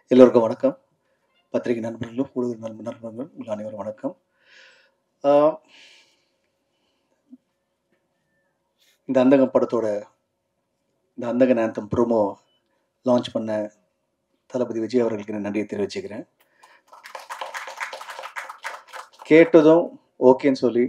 எல்லோருக்கும் வணக்கம் பத்திரிகை நண்பர்களும் ஊடக நண்ப நண்பர்களும் உங்கள் அனைவரும் வணக்கம் ஆஹ் இந்த அந்தகம் படத்தோட இந்த அந்தகன் ஆந்தம் ப்ரோமோ லான்ச் பண்ண தளபதி விஜய் அவர்களுக்கு நான் நன்றியை தெரிவிச்சுக்கிறேன் கேட்டதும் ஓகேன்னு சொல்லி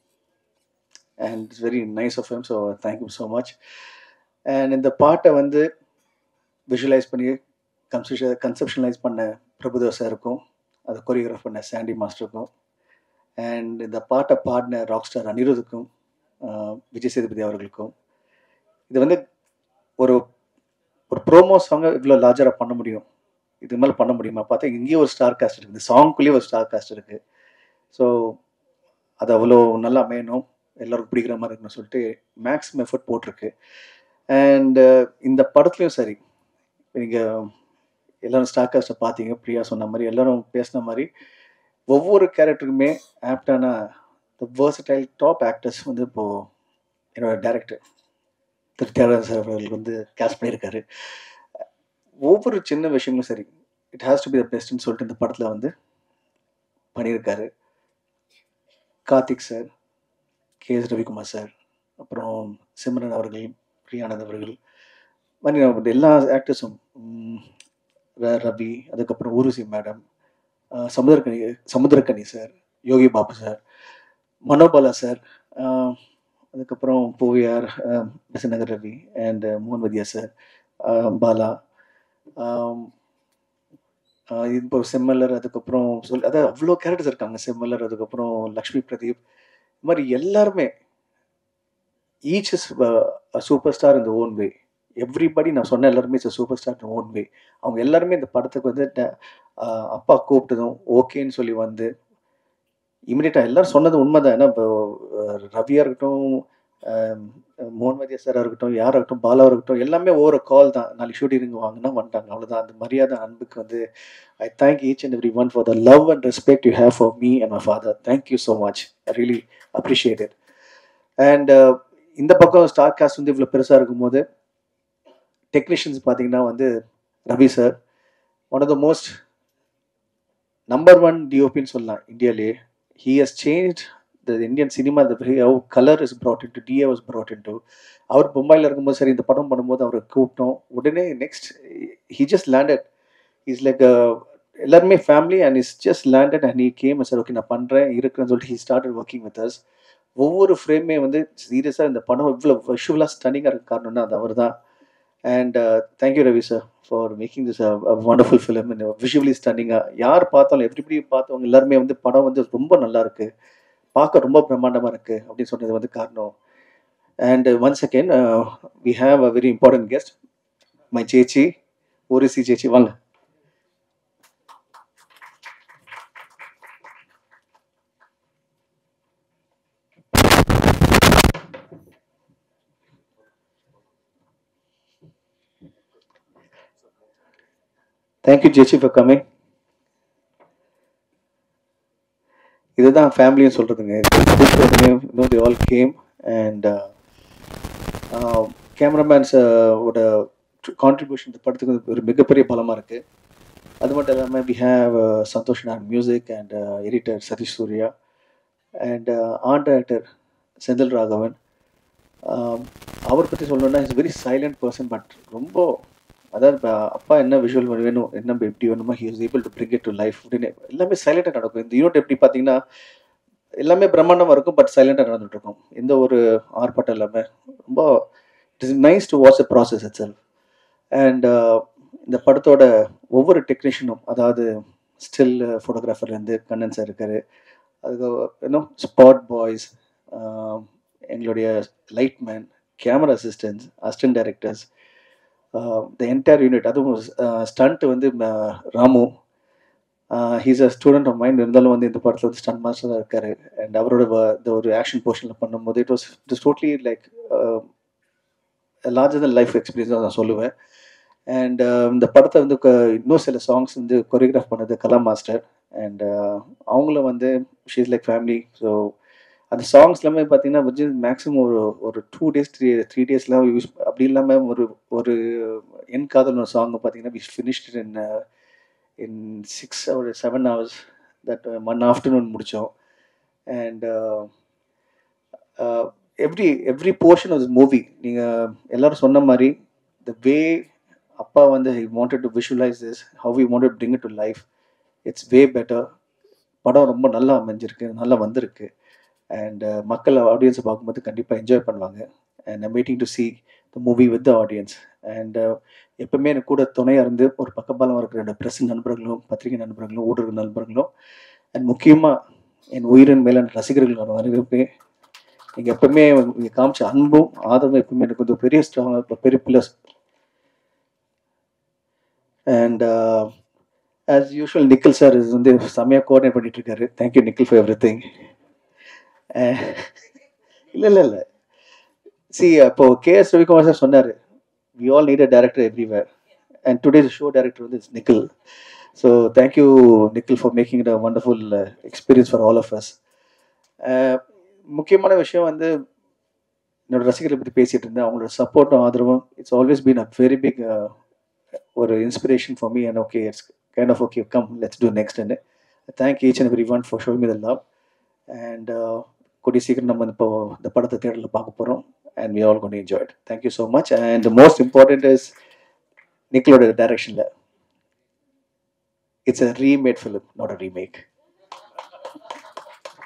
and it's very nice of him so thank you so much and இந்த பாட்டை வந்து விஷுவலைஸ் பண்ணி கன்செப்ஷ கன்செப்ஷனலைஸ் பண்ண பிரபுதேவ் சாருக்கும் அதை கொரியோகிராஃப் பண்ண சாண்டி மாஸ்டருக்கும் அண்ட் இந்த பாட்டை பாடின ராக் ஸ்டார் அனிருத்துக்கும் ஆஹ் விஜய் சேதுபதி அவர்களுக்கும் இது வந்து ஒரு ஒரு ப்ரோமோ சாங்கை இவ்வளோ லார்ஜராக பண்ண முடியும் இது மேலே பண்ண முடியுமா பார்த்தா இங்கேயும் ஒரு ஸ்டார் காஸ்ட் இருக்குது இந்த சாங்குள்ளேயே ஒரு ஸ்டார் காஸ்ட் இருக்குது ஸோ அது அவ்வளோ நல்லா அமையணும் எல்லாருக்கும் பிடிக்கிற மாதிரி இருக்கணும்னு சொல்லிட்டு மேக்ஸிமம் எஃபர்ட் போட்டிருக்கு அண்ட் இந்த படத்துலையும் சரி நீங்கள் எல்லாரும் ஸ்டார் காஸ்ட்டை பார்த்தீங்க பிரியா சொன்ன மாதிரி எல்லாரும் பேசின மாதிரி ஒவ்வொரு கேரக்டருக்குமே ஆப்டான வேர்சடைல் டாப் ஆக்டர்ஸ் வந்து இப்போது என்னோட டேரக்டர் திரு தியாகராஜன் சார் அவர்கள் வந்து கேஸ்ட் பண்ணியிருக்காரு ஒவ்வொரு சின்ன விஷயங்களும் சரி it has to be the பெஸ்ட்னு சொல்லிட்டு இந்த படத்தில் வந்து பண்ணியிருக்காரு கார்த்திக் சார் கே எஸ் ரவிக்குமார் சார் அப்புறம் சிம்ரன் அவர்கள் பிரியானந்த் அவர்கள் மாதிரி நம்ம எல்லா ஆக்டர்ஸும் ரவி அதுக்கப்புறம் ஊருசி madam Samuthirakani Samuthirakani sir Yogi Babu sir Manobala sir ஆஹ் அதுக்கப்புறம் பூவியார் நகர் ரவி அண்ட் மோகன் வதியா சார் பாலா ஆம், ஆஹ் இப்போ செம்மல்லர் அதுக்கப்புறம் சொல் அதான் அவ்வளோ கேரக்டர்ஸ் இருக்காங்க செம்மல்லர் அதுக்கப்புறம் லக்ஷ்மி பிரதீப் இது மாதிரி எல்லாருமே ஈச் இஸ் சூப்பர் ஸ்டார் இந்த ஓன் வே எவ்ரிபடி நான் சொன்ன எல்லாருமே is super star own way அவங்க எல்லாருமே இந்த படத்துக்கு வந்து ட- ஆஹ் அப்பா கூப்பிட்டதும் ஓகேன்னு சொல்லி வந்து இமிடியட்டாக எல்லாரும் சொன்னது உண்மைதான் ஏன்னா இப்போ அஹ், ரவியா இருக்கட்டும் ஆம், மோகன்வதியா சாரா இருக்கட்டும் யாரா இருக்கட்டும் பாலாவா இருக்கட்டும் எல்லாமே ஒவ்வொரு கால் தான் நாளைக்கு ஷூட்டிங் வாங்கினா வந்துட்டாங்க அவ்வளோதான் அந்த மரியாதை அன்புக்கு வந்து I thank each and every one for the love and respect you have for me and my father thank you so much I really appreciate it and இந்த பக்கம் ஸ்டார் காஸ்ட் வந்து இவ்வளோ பெருசாக இருக்கும்போது டெக்னீஷியன்ஸ் பார்த்தீங்கன்னா வந்து Ravi sir one of the most number one டிஓபின்னு சொல்லலாம் இந்தியாலேயே he has change the Indian cinema the how colour is brought in to டிஏ வாஸ் ப்ராட் இன் டு அவர் மும்பையில் இருக்கும்போது சரி இந்த படம் பண்ணும்போது அவரை கூப்பிட்டோம் உடனே next he just landed is like எல்லாருமே family and is just landed and he came sir okay நான் பண்ணுறேன் இருக்கிறேன்னு சொல்லிட்டு he started working with us ஒவ்வொரு ஃப்ரேமே வந்து சீரியஸாக இந்த படம் இவ்வளோ விஷுவலாக ஸ்டனிங்காக இருக்க காரணம்னா அது அவர் தான் and thank you Ravi sir for making this wonderful film visually ஸ்டன்னிங்காக யார் பார்த்தாலும் எவ்ரிபடி பார்த்தவங்க எல்லாருமே வந்து படம் வந்து ரொம்ப நல்லா இருக்கு பார்க்க ரொம்ப பிரம்மாண்டமாக இருக்கு அப்படின்னு சொன்னது வந்து காரணம் and one second we have a very important guest my சேச்சி ஓரிசி சேச்சி வாங்க தேங்க்யூ ஜெச்சி ஃபார் கமிங் இதுதான் ஃபேமிலின்னு சொல்கிறதுங்க no the all game and cameramen ஓட கான்ட்ரிபியூஷன் இந்த படத்துக்கு வந்து ஒரு மிகப்பெரிய பலமாக இருக்குது அது மட்டும் இல்லாமல் வி ஹேவ் சந்தோஷ் நான் music and editor Sathish Surya and art director Senthil Raghavan Um, அவர் பற்றி சொல்லணும்னா is very silent person but ரொம்ப அதாவது இப்ப அப்பா என்ன விஷுவல் வேணும் என்ன எப்படி வேணுமோ he is able to bring it to life அப்படின்னு எல்லாமே சைலண்டாக நடக்கும் இந்த யூனிட் எப்படி பார்த்தீங்கன்னா எல்லாமே பிரம்மாண்டமாக இருக்கும் பட் சைலண்டாக நடந்துட்டு இருக்கும் எந்த ஒரு ஆர்ப்பாட்டம் இல்லாமல் ரொம்ப it is nice to watch a process itself and இந்த படத்தோட ஒவ்வொரு டெக்னீஷியனும் அதாவது ஸ்டில் ஃபோட்டோகிராஃபர்லேருந்து கண்ணன் சார் இருக்காரு அதுக்கு இன்னும் ஸ்பாட் பாய்ஸ் எங்களுடைய lightman camera assistants assistant directors the entire unit அதுவும் ஸ்டண்ட் வந்து ம- Ramu he's a student of mind இருந்தாலும் வந்து இந்த படத்தில் வந்து ஸ்டண்ட் மாஸ்டராக இருக்காரு அண்ட் அவரோட வ- இந்த ஒரு ஆக்ஷன் போர்ஷனில் பண்ணும்போது it was it totally like larger than life experience தான் நான் சொல்லுவேன் அண்ட் இந்த படத்தை வந்து க- இன்னும் சில சாங்ஸ் வந்து கொரியோகிராஃப் பண்ணது கலா மாஸ்டர் அண்ட் அவங்கள வந்து ஷீஸ் லைக் ஃபேமிலி ஸோ அந்த சாங்ஸ் எல்லாமே பார்த்தீங்கன்னா வச்சு மேக்ஸிமம் ஒரு ஒரு டூ டேஸ் த்ரீ த்ரீ டேஸ்லாம் யூஸ் அப்படி இல்லாமல் ஒரு ஒரு என் காதல் ஒரு சாங் பார்த்தீங்கன்னா we finished in in six ஒரு seven hours that one afternoon முடித்தோம் and every every portion of movie நீங்கள் எல்லாரும் சொன்ன மாதிரி த வே அப்பா வந்து he wanted to visualise this how you wanted bring it to life it's way better படம் ரொம்ப நல்லா அமைஞ்சிருக்கு நல்லா வந்திருக்கு அண்ட் மக்கள் ஆடியன்ஸை பார்க்கும்போது கண்டிப்பாக என்ஜாய் பண்ணுவாங்க and I'm waiting to see the movie with the audience and எப்பவுமே எனக்கு கூட துணையாக இருந்து ஒரு பக்கபாலம் இருக்கிற என்னோட ப்ரெஸ் நண்பர்களும் பத்திரிகை நண்பர்களும் ஊடக நண்பர்களும் அண்ட் முக்கியமாக என் உயிரின் மேலான ரசிகர்கள் அனைவருமே நீங்கள் எப்பவுமே நீங்கள் காமிச்ச அன்பும் ஆதரவும் எப்பவுமே எனக்கு வந்து பெரிய ஸ்ட்ராங் பெரிய pillars and as usual Nikhil sir இது வந்து செம்மையாக கோஆர்டினேட் பண்ணிட்டு இருக்காரு thank you Nikhil for everything இல்லை இல்லை இல்லை சி அப்போ கேஎஸ் ரவிக்குமார் சார் சொன்னார் we all need a director everywhere and today's show director வந்து it's Nikhil so thank you Nikhil for making it a wonderful experience for all of us முக்கியமான விஷயம் வந்து என்னோட ரசிகர்களை பற்றி பேசிகிட்டு இருந்தேன் அவங்களோட சப்போர்ட்டும் ஆதரவும் it's always been a very big ஒரு inspiration for me and okay it's kind of okay come let's do next and thank each and every one for showing me the love and கூடிய சீக்கிரம் நம்ம இப்போ இந்த படத்தை தேடலில் பார்க்க போகிறோம் அண்ட் வி ஆல் கொண்டு enjoyed thank you so much and most important is நிக்கிலோட டைரக்ஷனில் it's a remade film not a remake